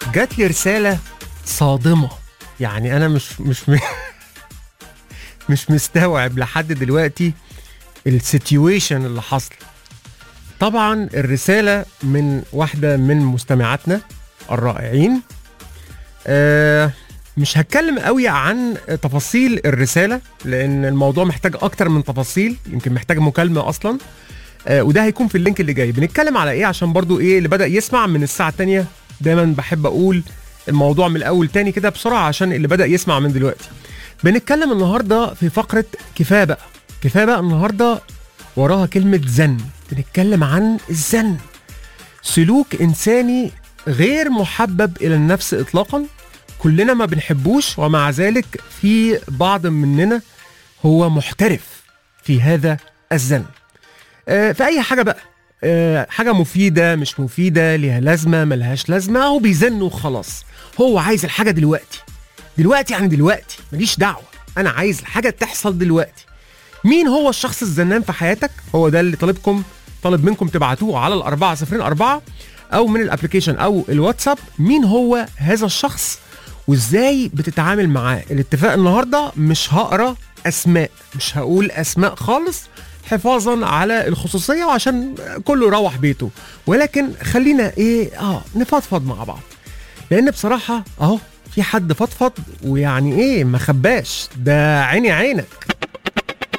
جات لي رساله صادمه يعني انا مش مش م... مش مستوعب لحد دلوقتي السيتويشن اللي حصل طبعا الرساله من واحده من مستمعاتنا الرائعين آه مش هتكلم قوي عن تفاصيل الرساله لان الموضوع محتاج اكتر من تفاصيل يمكن محتاج مكالمه اصلا آه وده هيكون في اللينك اللي جاي بنتكلم على ايه عشان برضو ايه اللي بدا يسمع من الساعه الثانيه دايما بحب اقول الموضوع من الاول تاني كده بسرعه عشان اللي بدا يسمع من دلوقتي بنتكلم النهارده في فقره كفايه بقى كفايه بقى النهارده وراها كلمه زن بنتكلم عن الزن سلوك انساني غير محبب الى النفس اطلاقا كلنا ما بنحبوش ومع ذلك في بعض مننا هو محترف في هذا الزن آه، في اي حاجه بقى آه، حاجه مفيده مش مفيده ليها لازمه ملهاش لازمه هو بيزن وخلاص هو عايز الحاجه دلوقتي دلوقتي يعني دلوقتي ماليش دعوه انا عايز الحاجه تحصل دلوقتي مين هو الشخص الزنان في حياتك هو ده اللي طالبكم طالب منكم تبعتوه على الأربعة صفرين أربعة أو من الابلكيشن أو الواتساب مين هو هذا الشخص وإزاي بتتعامل معاه الاتفاق النهاردة مش هقرا أسماء مش هقول أسماء خالص حفاظا على الخصوصية وعشان كله يروح بيته ولكن خلينا إيه آه نفضفض مع بعض لأن بصراحة أهو في حد فضفض ويعني إيه ما خباش ده عيني عينك